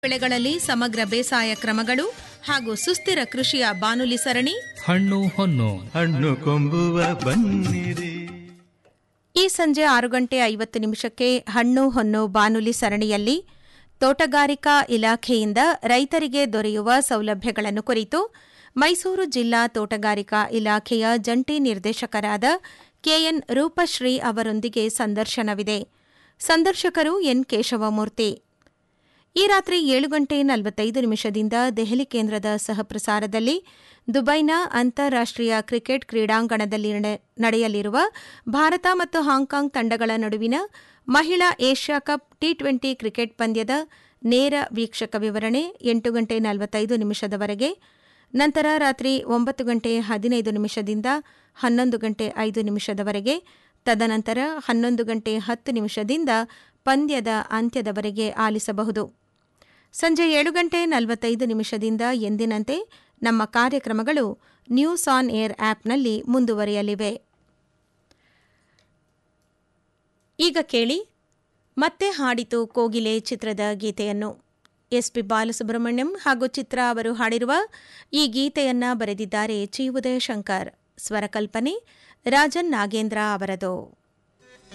ಬೆಳೆಗಳಲ್ಲಿ ಸಮಗ್ರ ಬೇಸಾಯ ಕ್ರಮಗಳು ಹಾಗೂ ಸುಸ್ಥಿರ ಕೃಷಿಯ ಬಾನುಲಿ ಸರಣಿ ಹಣ್ಣು ಹೊನ್ನು ಹಣ್ಣು ಕೊಂಬುವ ಬನ್ನಿರಿ ಈ ಸಂಜೆ ಆರು ಗಂಟೆ ಐವತ್ತು ನಿಮಿಷಕ್ಕೆ ಹಣ್ಣು ಹೊನ್ನು ಬಾನುಲಿ ಸರಣಿಯಲ್ಲಿ ತೋಟಗಾರಿಕಾ ಇಲಾಖೆಯಿಂದ ರೈತರಿಗೆ ದೊರೆಯುವ ಸೌಲಭ್ಯಗಳನ್ನು ಕುರಿತು ಮೈಸೂರು ಜಿಲ್ಲಾ ತೋಟಗಾರಿಕಾ ಇಲಾಖೆಯ ಜಂಟಿ ನಿರ್ದೇಶಕರಾದ ಕೆಎನ್ ರೂಪಶ್ರೀ ಅವರೊಂದಿಗೆ ಸಂದರ್ಶನವಿದೆ ಸಂದರ್ಶಕರು ಎನ್ ಕೇಶವಮೂರ್ತಿ ಈ ರಾತ್ರಿ ಏಳು ಗಂಟೆ ನಲವತ್ತೈದು ನಿಮಿಷದಿಂದ ದೆಹಲಿ ಕೇಂದ್ರದ ಸಹಪ್ರಸಾರದಲ್ಲಿ ದುಬೈನ ಅಂತಾರಾಷ್ಟೀಯ ಕ್ರಿಕೆಟ್ ಕ್ರೀಡಾಂಗಣದಲ್ಲಿ ನಡೆ- ನಡೆಯಲಿರುವ ಭಾರತ ಮತ್ತು ಹಾಂಕಾಂಗ್ ತಂಡಗಳ ನಡುವಿನ ಮಹಿಳಾ Asia cup T twenty cricket ಪಂದ್ಯದ ನೇರ ವೀಕ್ಷಕ ವಿವರಣೆ ಎಂಟು ಗಂಟೆ ನಲವತ್ತೈದು ನಿಮಿಷದವರೆಗೆ ನಂತರ ರಾತ್ರಿ ಒಂಬತ್ತು ಗಂಟೆ ಹದಿನೈದು ನಿಮಿಷದಿಂದ ಹನ್ನೊಂದು ಗಂಟೆ ಐದು ನಿಮಿಷದವರೆಗೆ ತದನಂತರ ಹನ್ನೊಂದು ಗಂಟೆ ಹತ್ತು ನಿಮಿಷದಿಂದ ಪಂದ್ಯದ ಅಂತ್ಯದವರೆಗೆ ಆಲಿಸಬಹುದು ಸಂಜೆ ಏಳು ಗಂಟೆ ನಲವತ್ತೈದು ನಿಮಿಷದಿಂದ ಎಂದಿನಂತೆ ನಮ್ಮ ಕಾರ್ಯಕ್ರಮಗಳು ನ್ಯೂಸ್ ಆನ್ ಏರ್ ಆಪ್ನಲ್ಲಿ ಮುಂದುವರಿಯಲಿವೆ ಈಗ ಕೇಳಿ ಮತ್ತೆ ಹಾಡಿತು ಕೋಗಿಲೆ ಚಿತ್ರದ ಗೀತೆಯನ್ನು ಎಸ್ಪಿ ಬಾಲಸುಬ್ರಹ್ಮಣ್ಯಂ ಹಾಗೂ ಚಿತ್ರ ಅವರು ಹಾಡಿರುವ ಈ ಗೀತೆಯನ್ನ ಬರೆದಿದ್ದಾರೆ ಚಿ ಉದಯಶಂಕರ್ ಸ್ವರಕಲ್ಪನೆ ರಾಜನ್ ನಾಗೇಂದ್ರ ಅವರದು